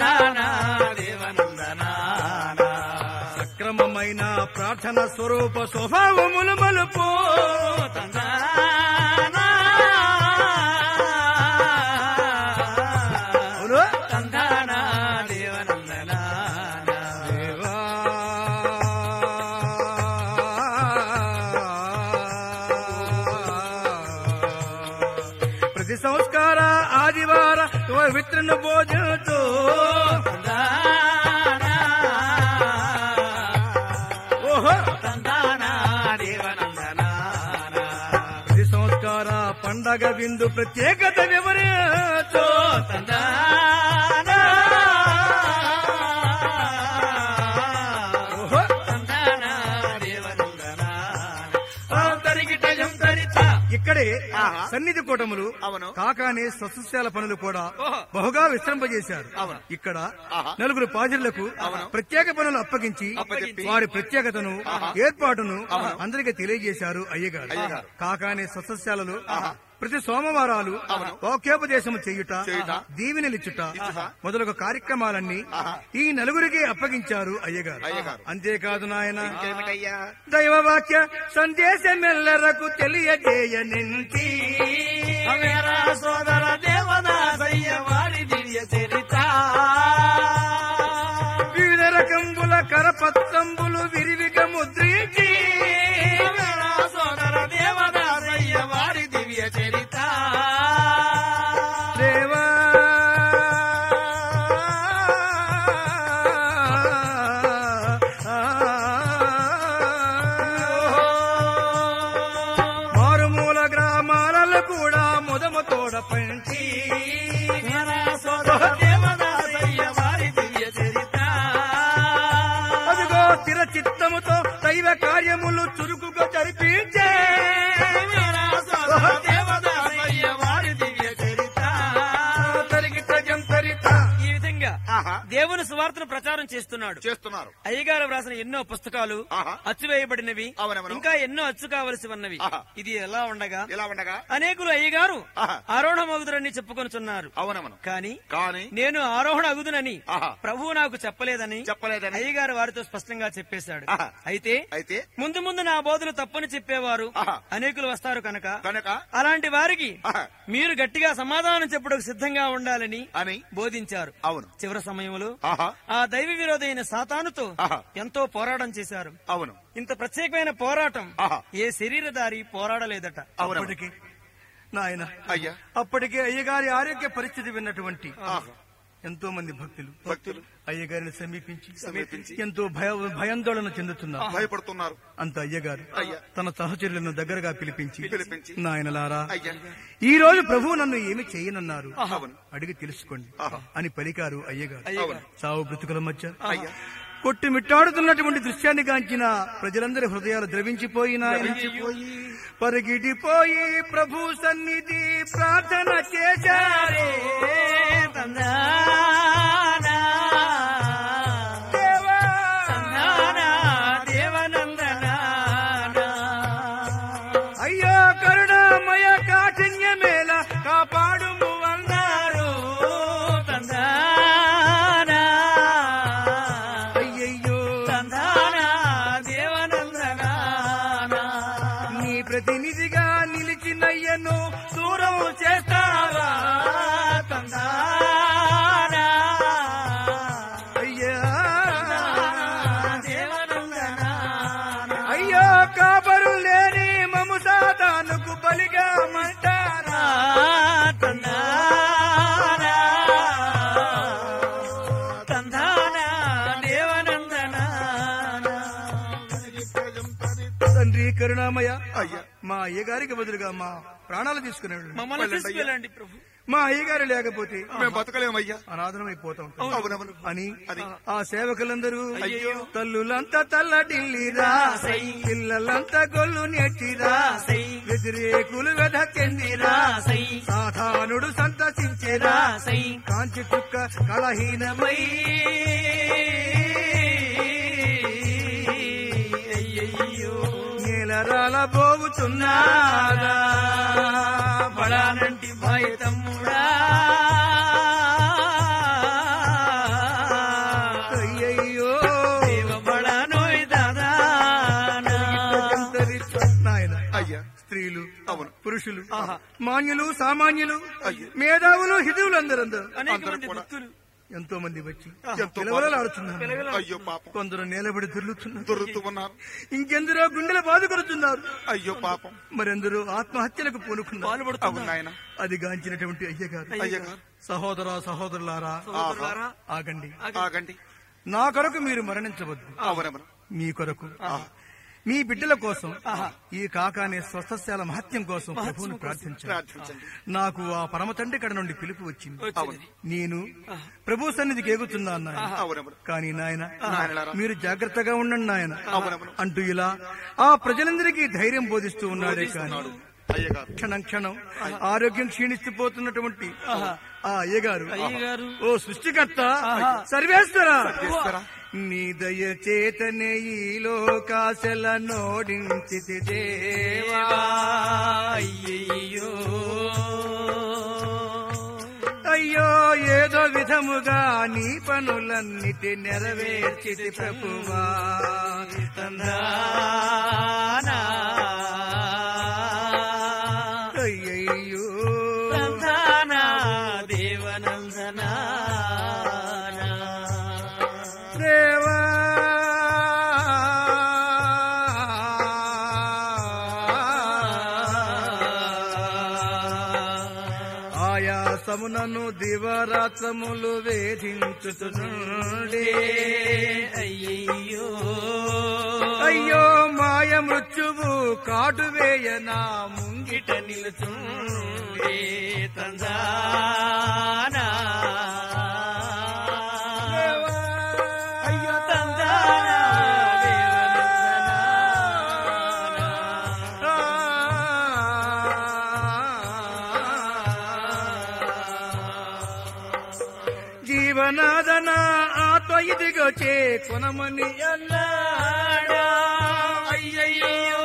సక్రమమైన ప్రార్థన స్వరూప స్వభావములు మలుపు అవును? దేవా. ప్రతి సంస్కార ఆదివార విత్రను భోజనతో ఓహో ప్రతి సంస్కార పండగ విందు ప్రత్యేకత వివరించు ఓహో ఇక్కడే ఆహా. సన్నిధి కూటములు అవును. కాకానే సస్యశాల పనులు కూడా ఓహో. బహుగా విశ్రంపజేశారు అవును. ఇక్కడ ఆహా. నలుగురు పాజరులకు అవును. ప్రత్యేక పనులు అప్పగించి అప్పగించి. వారి ప్రత్యేకతను ఏర్పాటును అందరికి తెలియజేశారు అయ్యగారు అయ్యగారు. కాకానే సస్యశాలలు ప్రతి సోమవారాలు వాక్యోపదేశము చేయుట చేయుట. దీవెనలిచ్చుట ఇచ్చుట. మొదలగు కార్యక్రమాలన్నీ ఈ నలుగురికి అప్పగించారు అయ్యగారు అయ్యగారు. అంతేకాదు నాయన ఇంకేమిటయ్యా దైవవాక్య సందేశమెల్లరకు తెలియజేయనించి సోదర దేవదాసయ్య వారి దివ్య చరిత వివిధ రకంబుల కరపత్రంబులు విరివిగా ముద్రించి సోదర దేవదాసయ్య వారి దివ్య చరిత దేవా మారుమూల గ్రామాలలో కూడా ముదముతోడ పంచి సోదర దేవదాసయ్య వారి దివ్య చరిత అదిగో స్థిర చిత్తముతో దైవ కార్యములు చురుకుగా జరిపించే సోదర దేవదాసయ్య వారి దివ్య చరిత తరిగిత జంతరిత ఈ విధంగా ఆహా దేవుని సువార్తను ప్రచారం చేస్తున్నాడు చేస్తున్నారు అయ్యగారు వ్రాసిన ఎన్నో పుస్తకాలు ఆహా. అచ్చువేయబడినవి అవునవును. ఇంకా ఎన్నో అచ్చు కావలసి ఉన్నవి ఆహా. ఇది ఎలా ఉండగా ఎలా ఉండగా అనేకులు అయ్యగారు ఆహా. ఆరోహణ అగుదురని చెప్పుకొనుచున్నారు అవునవును కానీ కానీ నేను ఆరోహణ అగుదునని ఆహా. ప్రభువు నాకు చెప్పలేదని చెప్పలేదని అయ్యగారు వారితో స్పష్టంగా చెప్పేశాడు ఆహా. అయితే అయితే ముందు ముందు నా బోధలు తప్పని చెప్పేవారు ఆహా. అనేకులు వస్తారు కనుక కనుక అలాంటి వారికి ఆహా. మీరు గట్టిగా సమాధానం చెప్పుటకు సిద్ధంగా ఉండాలని అని బోధించారు అవును చివరి సమయంలో ఆహా ఆ దైవ విరోధైన సాతానుతో ఆహా. ఎంతో పోరాటం చేశారు అవును ఇంత ప్రత్యేకమైన పోరాటం ఆహా. ఏ శరీరధారి పోరాడలేదట అవును అప్పటికి నాయన అయ్యా అప్పటికే అయ్యగారి ఆరోగ్య పరిస్థితి విన్నటువంటి ఆహా. ఎంతో మంది భక్తులు భక్తులు అయ్యగారిని సమీపించి సమీపించి ఎంతో భయ భయాందోళన చెందుతున్నారు భయపడుతున్నారు అంత అయ్యగారు అయ్యా. తన సహచరులను దగ్గరగా పిలిపించి పిలిపించి నాయనలారా అయ్యా ఈ రోజు ప్రభువు నన్ను ఏమి చేయనన్నారు అవును అడిగి తెలుసుకోండి ఆహా. అని పలికారు అయ్యగారు అవును సావు బ్రతుకుల మధ్య అయ్యా కొట్టి మిట్టాడుతున్నటువంటి దృశ్యాన్ని గాంచిన ప్రజలందరి హృదయాలు ద్రవించిపోయినా ద్రవించిపోయి పరిగిడిపోయి ప్రభు సన్నిధి ప్రార్థన చేశారే దేవా అయ్యో కరుణామయ కాఠిన్యమేల కాపాడుము అన్నారు అయ్యయ్యో నీ ప్రతినిధిగా నిలిచినయ్యను దూరం చేస్తావా అయ్యా అయ్యో కాపరు లేని మము సాతానుకు బలిగా మంటారా తండ్రి కరుణామయ అయ్యా. మా అయ్యగారికి బదులుగా మా ప్రాణాలు తీసుకునేవాళ్ళు మమ్మల్ని తీసుకెళ్ళండి ప్రభు మా అయ్యగారు లేకపోతే మేము బతకలేమయ్యా అనాథనమైపోతాం అవునవును అని అది. ఆ సేవకులందరూ అయ్యో. తల్లులంతా తల్లడిల్లిరా పిల్లలంతా గొల్లు నెట్టిరా వ్యతిరేకులు వెధకెందిరా సాధానుడు సంతసించేరా కాంచి చుక్క కలహీనమై నేలరాల పోగుతున్నారా బడానంటి బాయ్ తమ్ముడా అయ్యయ్యో బడానోయ్ దాదానా నాయన అయ్యా స్త్రీలు అవును పురుషులు మాన్యులు సామాన్యులు మేధావులు హితువులందరందరూ అనేక అందరూ మంది కూడా. భక్తులు ఎంతో మంది వచ్చి ఎంతో పిలవలాడుతున్నారు అయ్యో పాపం కొందరు నిలబడి దొర్లుతున్నారు దొరుకుతూ ఉన్నారు ఇంకెందరో గుండెలు బాదుకొడుతున్నారు అయ్యో పాపం మరెందరూ ఆత్మహత్యలకు పూనుకున్నారు అవును నాయన అది గాంచినటువంటి అయ్యగారు అయ్యగారు సహోదర సహోదరులారా ఆహా. ఆగండి ఆగండి నా కొరకు మీరు మరణించవద్దు అవునవును మీ కొరకు మీ బిడ్డల కోసం ఈ కాకానే స్వస్థశాల మహత్యం కోసం ప్రభువును ప్రార్థించాను ప్రార్థించండి నాకు ఆ పరమ తండ్రి కడ నుండి పిలుపు వచ్చింది అవును నేను ప్రభు సన్నిధికి ఎగుతున్నా నాయన అవునవును కానీ నాయన నాయనలారా. మీరు జాగ్రత్తగా ఉండండి నాయన అవునవును అంటూ ఇలా ఆ ప్రజలందరికీ ధైర్యం బోధిస్తూ ఉన్నాడే కానీ అయ్యగారు క్షణం క్షణం ఆరోగ్యం క్షీణిస్తూ పోతున్నటువంటి ఆ అయ్యగారు అయ్యగారు. ఓ సృష్టికర్త సర్వేశ్వర ఈశ్వరా. నీ దయ చేతనే ఈ లోకాశల నోడించి దేవా అయ్యయ్యో అయ్యో ఏదో విధముగా నీ పనులన్నిటి నెరవేర్చితి ప్రభువా తందానా అయ్యయ్యో తందానా దేవనందనా దేవా ఆయాసమునను దివరాత్రములు వేధించుతుండే అయ్యయ్యో అయ్యో మాయ మృత్యువు కాటు వేయనా ముంగిట గిట నిలుచుండే తందానా అయ్యో తందానా దేవనందనా జీవనాదన ఆత్మ ఇదిగో చే కొనమని అన్నాడా అయ్యయ్యో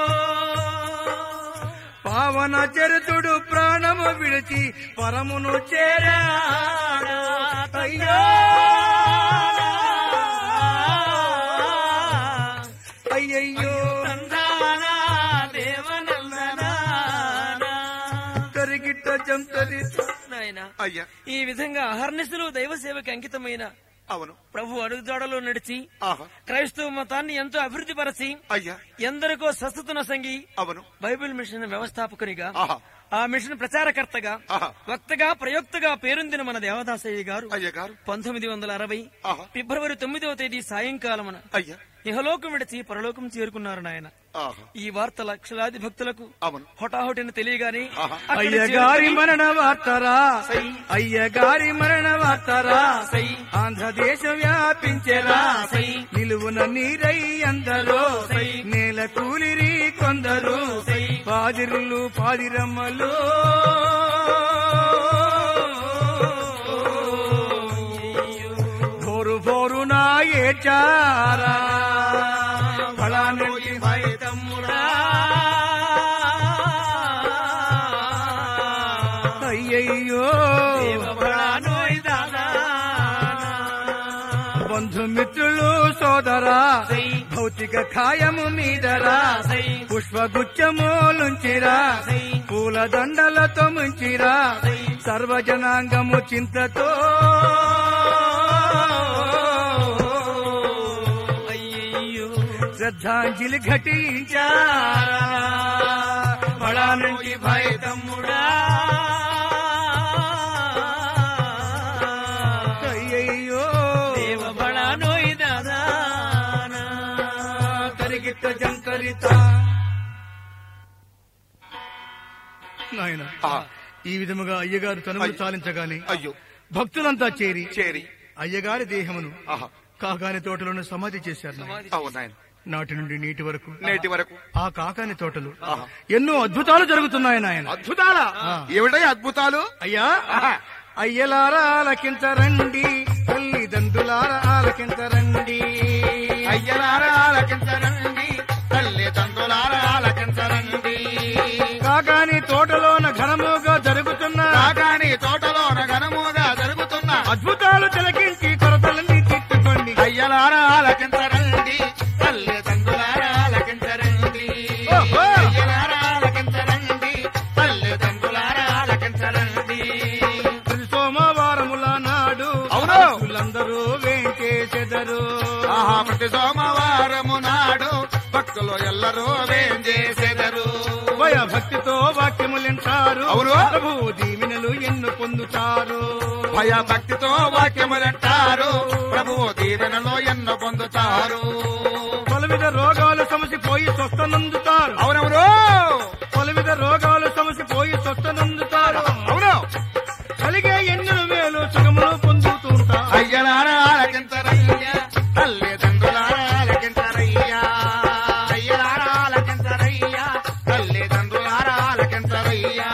పావన చరితుడు ప్రాణము విడిచి పరమును చేరాడా అయ్యో అయ్యయ్యో తందానా దేవనందనా తరిగిట్ట జంతరి నాయనా అయ్యా ఈ విధంగా అహర్నిశలు దైవ సేవకి అంకితమైన అవును ప్రభు అడుగుజాడలో నడిచి ఆహా క్రైస్తవ మతాన్ని ఎంతో అభివృద్ధి పరచి అయ్యా ఎందరికో స్వస్థతన సంగి అవును బైబిల్ మిషన్ వ్యవస్థాపకునిగా ఆహా ఆ మిషన్ ప్రచారకర్తగా ఆహా. వక్తగా ప్రయోక్తగా పేరొందిన మన దేవదాసయ్య గారు అయ్యా గారు పంతొమ్మిది వందల అరవై ఆహా. ఫిబ్రవరి తొమ్మిదవ తేదీ సాయంకాలమున అయ్యా ఇహలోకం విడిచి పరలోకం చేరుకున్నారు నాయన ఆహా ఈ వార్త లక్షలాది భక్తులకు అవును హొటాహొటిని తెలియగానే ఆహా. అక్కడి అయ్యగారి చేరుకుని మరణ వార్తరా సై. అయ్యగారి మరణ వార్తరా సై. ఆంధ్రదేశం వ్యాపించెరా సై. నిలువున నీరై అందరూ సై. నేల కూలిరి కొందరు పాదిరులు పాదిరమ్మలు భోరు భోరున ఏచారా ఫలానికి భయ తమ్ముడా అయ్యయ్యో బంధుమిత్రులు సోదరా భౌతిక ఖాయము మీదరా పుష్పగుచ్చము నుంచిరా పూల దండలతో ముంచిరా సర్వజనాంగము చింతతో శ్రద్ధాంజలి ఘటించారా బళానంటి భయ తమ్ముడా అయ్యయ్యో తరిగిత జంకరిత నాయన ఆ, ఈ విధముగా అయ్యగారు తనువు అయ్యో. చాలించగానే అయ్యో భక్తులంతా చేరి చేరి అయ్యగారి దేహమును ఆహా కాకాని తోటలోనే సమాధి చేశారు నాయన. అవును నాయన నాటి నుండి నీటి వరకు నేటి వరకు ఆ కాకాని తోటలు ఆహా. ఎన్నో అద్భుతాలు జరుగుతున్నాయి నాయన అద్భుతాలా ఆ. ఏమిటై అద్భుతాలు అయ్యా ఆహా. అయ్యలారా ఆలకించరండి తల్లిదండ్రులారా ఆలకించరండి అయ్యలారా ఆలకించరండి తల్లి తండ్రులారా ఆలకించరండి కాకాని తోటలోన ఘనముగా జరుగుతున్న కాకాని తోటలోన ఘనముగా జరుగుతున్న అద్భుతాలు తిలకించి కొరతలన్నీ తీర్చుకోండి అయ్యలారా ఆలకించరండి తల్లి తండ్రులారా ఆలకించరండి ఓహో. అయ్యలారా ఆలకించరండి తల్లి తండ్రులారా ఆలకించరండి ప్రతి సోమవారముల నాడు అవును. భక్తులందరూ వేంచేసెదరు ఆహా ప్రతి సోమవారము నాడు భక్తులు ఎల్లరూ వేం చేసెదరు భయ భక్తితో వాక్యములింటారు అవును. ప్రభు దీవెనలు ఎన్ను పొందుతారు భయ భక్తితో వాక్యములంటారు ప్రభువు దీవెనలో ఎన్నో పొందుతారు పలువిధ రోగాలు సమసిపోయి స్వస్థనందుతారు అవునవును పలువిధ రోగాలు సమసిపోయి స్వస్థనందుతారు అవును కలిగే ఎన్నో వేలు సుఖములు పొందుతుంటారు అయ్యలారా ఆలకించరయ్యా తల్లి తండ్రులారా ఆలకించరయ్యా అయ్యలారా ఆలకించరయ్యా తల్లి తండ్రులారా ఆలకించరయ్యా